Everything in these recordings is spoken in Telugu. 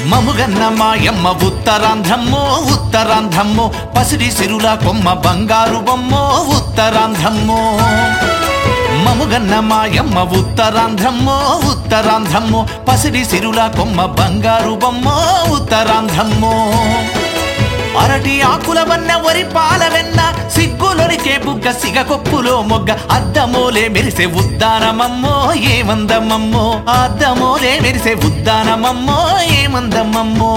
మముగన్న మాయమ్మ ఉత్తరాంధ్రమ్మో ఉత్తరాంధ్రమ్మో పసిడి సిరుల కొమ్మ బంగారు బొమ్మో ఉత్తరాంధ్రమ్మో మముగన్న మాయమ్మ ఉత్తరాంధ్రమ్మో ఉత్తరాంధ్రమ్మో పసిడి సిరుల కొమ్మ బంగారు బొమ్మో ఉత్తరాంధ్రమ్మో అరటి ఆకుల వన్న వరి పాల వెన్న సిగ్గులొరికే బుగ్గ సిగ కొప్పులో మొగ్గ అద్దమోలే మెరిసే ఉద్దానమమ్మో ఏమందమ్మమ్మో అద్దమోలే మెరిసే ఉద్దానమమ్మో ఏమందమ్మమ్మో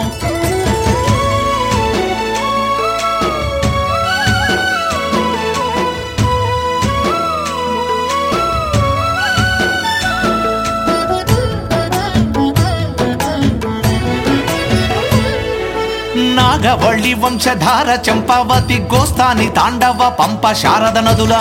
నాగవళ్ళి వంశధార చంపావతి గోస్తాని తాండవ పంప శారద నదుల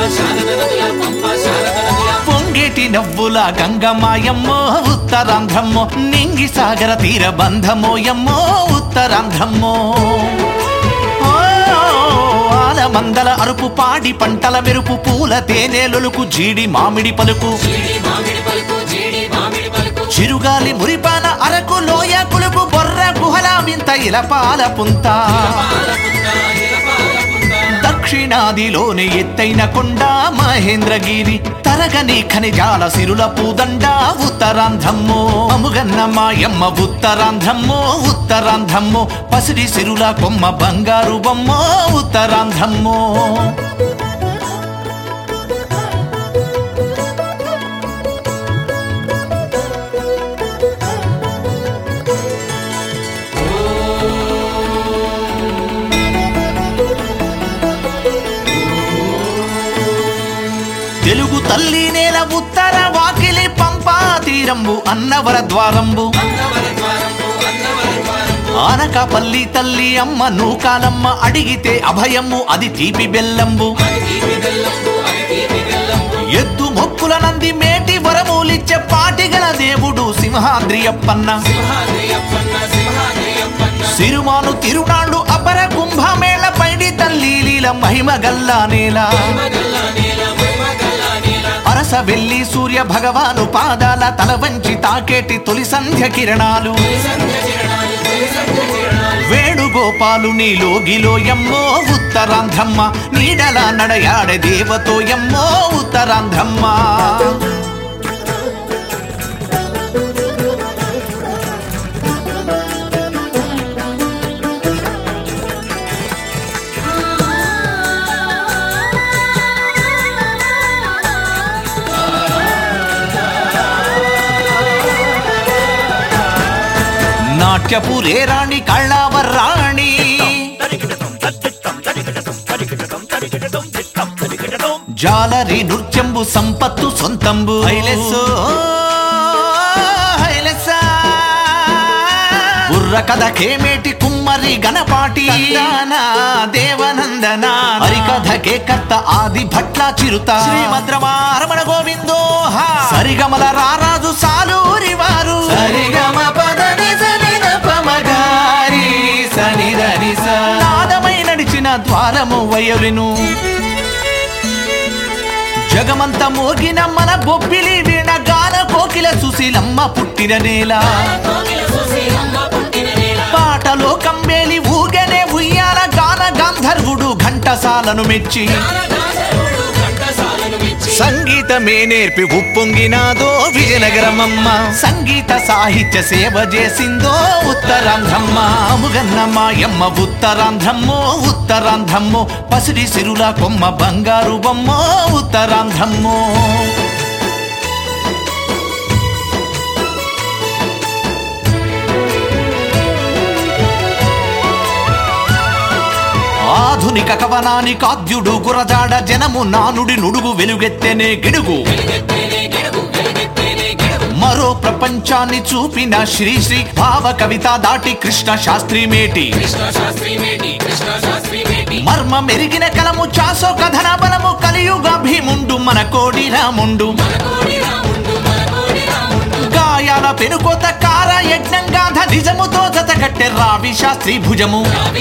పొంగేటి నవ్వుల గంగమాయమ్మో ఉత్తరాంధ్రమ్మో నింగి సాగర తీర బంధమోయమ్మో ఉత్తరాంధ్రమ్మో ఓ, ఆలమందల అరుపు పాడి పంటల మెరుపు పూల తేనెలొలుకు జీడి మామిడి పలుకు చిరుగాలి మురిపాన అరకు లోయ కులుపు బొర్ర గుహల వింత ఇలపాల పుంత దక్షిణాదిలోని ఎత్తైన కొండ మహేంద్రగిరి తరగని ఖనిజాల సిరుల పూదండ ఉత్తరాంధ్రమ్మో అముగన్న మాయమ్మ ఉత్తరాంధ్రమ్మో ఉత్తరాంధ్రమ్మో పసిడి సిరుల కొమ్మ బంగారు బొమ్మో ఉత్తరాంధ్రమ్మో తెలుగు తల్లి నేల ఉత్తర వాకిలి పంపా తీరంబు అన్నవర ద్వారంబు ఆనకాపల్లి తల్లి అమ్మ నూకాలమ్మ అడిగితే అభయము అది తీపి బెల్లంబు ఎద్దు మొక్కుల నంది మేటి వరములిచ్చే పాటిగల దేవుడు సింహాద్రి అప్పన్న సిరుమాను తిరునాళ్ళు అపర కుంభమేళ పైడి తల్లి లీల మహిమ గల్లా నేల అరస వెల్లి సూర్య భగవాను పాదాల తల వంచి తాకేటి తొలి సంధ్య కిరణాలు వేణుగోపాలు నీలోగిలో ఎమ్మో ఉత్తరాంధ్రమ్మ నీడల నడయాడే దేవతో ఎమ్మో ఉత్తరాంధ్రమ్మ నాట్యపురే రాణి కళ్ళావరాణి జాలరి నృత్యంబు సంపత్తు సొంతంబు హైలెస్సో హైలెస్సా బుర్ర కథ కేమేటి కుమ్మరి గణపాటి దానా దేవనందన హరికథకే కర్త ఆది భట్ల చిరుత శ్రీమద్రమారమణ గోవిందో సరిగమల రారాజు సాలూరి వారు సరిగమ పదని సనిద పమగారి సనిదని నాదమై నడిచిన ద్వారము వయలును జగమంత మోగిన మన బొబ్బిలి వీణ గాన కోకిల సుశీలమ్మ పుట్టిన నేల పాటలో కంబేలి ఊగనే ఉయ్యాల గాన గాంధర్వుడు ఘంటసాలను మెచ్చి సంగీతమే నేర్పి ఉప్పొంగినాదో విజయనగరమమ్మ సంగీత సాహిత్య సేవ చేసిందో ఉత్తరాంధ్రమ్మ ముగన్న మాయమ్మ ఉత్తరాంధ్రమ్మో ఉత్తరాంధ్రమ్మో పసిడి సిరుల కొమ్మ బంగారు బొమ్మో ఉత్తరాంధ్రమ్మో ఆధునిక కవనానికి ఆద్యుడు గురజాడ జనము నానుడి నుడుగు వెలుగెత్తెనే గిడుగు మరో ప్రపంచాన్ని చూపిన శ్రీ శ్రీ భావ కవిత దాటి కృష్ణ శాస్త్రి మేటి మర్మ మెరిగిన కలము చాసో కథన బలము కలియుగ భీముండు మన కోడి రాముండు గాయ ఆశయాల పెనుకోత కార యజ్ఞంగాధ నిజముతో జతగట్టె రావి శాస్త్రి భుజము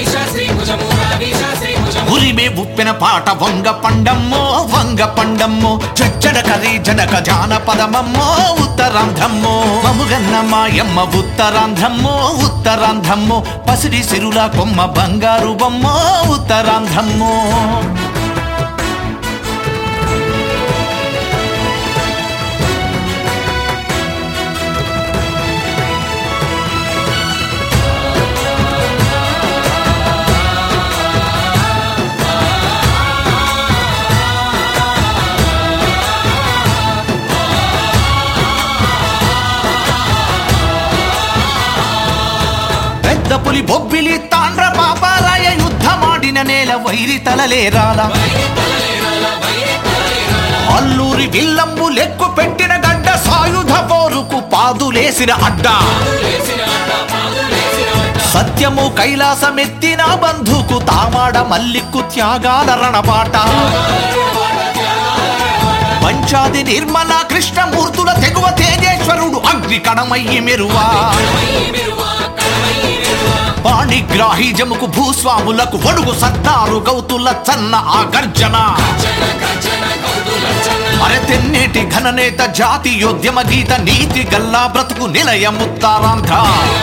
ఉరిమే ఉప్పిన పాట వంగ పండమ్మో వంగ పండమ్మో చచ్చడ కరి జనక జానపదమమ్మో ఉత్తరాంధ్రమ్మో మముగన్న మాయమ్మ ఉత్తరాంధ్రమ్మో ఉత్తరాంధ్రమ్మో పసిడి సిరుల కొమ్మ బంగారు బొమ్మో ఉత్తరాంధ్రమ్మో పెద్ద పులి బొబ్బిలి తాండ్ర పాపారాయ యుద్ధమాడిన నేల వైరి తలలేరాల అల్లూరి విల్లంబు లెక్కు పెట్టిన గడ్డ సాయుధ పోరుకు పాదులేసిన అడ్డ సత్యము కైలాసమెత్తిన బంధుకు తామాడ మల్లిక్కు త్యాగాల రణబాట పంచాది నిర్మల కృష్ణమూర్తుల తెగువ తేజేశ్వరుడు అగ్ని కణమయ్యి మెరువా పాణిగ్రాహి జముకు భూస్వాములకు ఒడుగు సత్తారు గౌతుల చన్న ఆ గర్జన అరతెన్నేటి ఘననేత జాతీయోద్యమ గీత నీతి గల్లా బ్రతుకు నిలయముత్తారాంధ్ర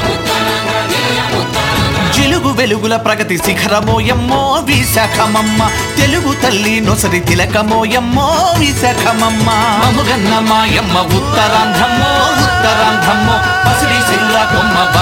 జిలుగు వెలుగుల ప్రగతి శిఖరమోయమ్మో విశాఖమమ్మ తెలుగు తల్లి నొసరి తిలకమోయమ్మో విశాఖమమ్మ మముగన్న మాయమ్మ ఉత్తరాంధ్రమ్మో ఉత్తరాంధ్రమ్మో పసిడి సిల్ల కొమ్మ